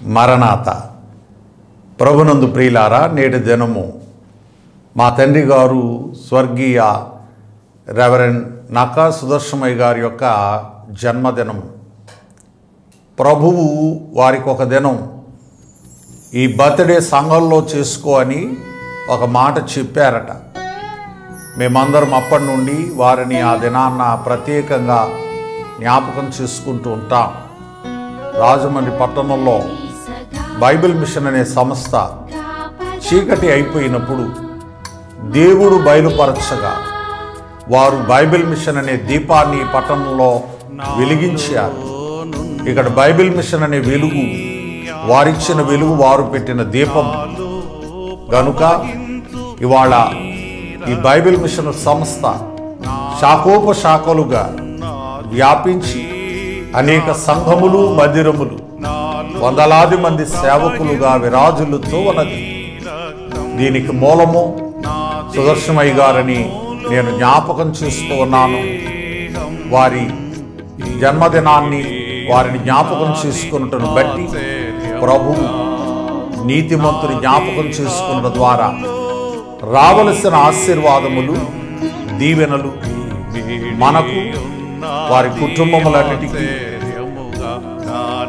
మరణాత ప్రభునందు ప్రియులారా నేటి దినము మా తండ్రి గారు స్వర్గీయ రెవరెండ్ నకా సుదర్శమయ్య గారి యొక్క జన్మదినం ప్రభువు వారికి ఒక దినం ఈ బర్త్డే సంఘంలో చేసుకో అని ఒక మాట చెప్పారట మేమందరం అప్పటి నుండి వారిని ఆ దినాన్న ప్రత్యేకంగా జ్ఞాపకం చేసుకుంటూ ఉంటాం రాజమండ్రి పట్టణంలో బైబిల్ మిషన్ అనే సంస్థ చీకటి అయిపోయినప్పుడు దేవుడు బయలుపరచగా వారు బైబిల్ మిషన్ అనే దీపాన్ని ఈ పట్టణంలో వెలిగించారు ఇక్కడ బైబిల్ మిషన్ అనే వెలుగు వారిచ్చిన వెలుగు వారు పెట్టిన దీపం గనుక ఇవాళ ఈ బైబిల్ మిషన్ సంస్థ శాఖోపశాఖలుగా వ్యాపించి అనేక సంఘములు మందిరములు వందలాది మంది సేవకులుగా విరాజులుతో ఉన్నది దీనికి మూలము సుదర్శనయ్య గారని నేను జ్ఞాపకం చేస్తూ ఉన్నాను వారి జన్మదినాన్ని వారిని జ్ఞాపకం చేసుకున్నటను బట్టి ప్రభు నీతిమంతుని జ్ఞాపకం చేసుకున్న ద్వారా రావలసిన ఆశీర్వాదములు దీవెనలు మనకు వారి కుటుంబములన్నిటికీ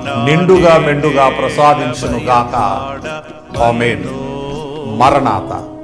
నిండుగా మెండుగా ప్రసాదించును గాక ఆమేన్ మరణాత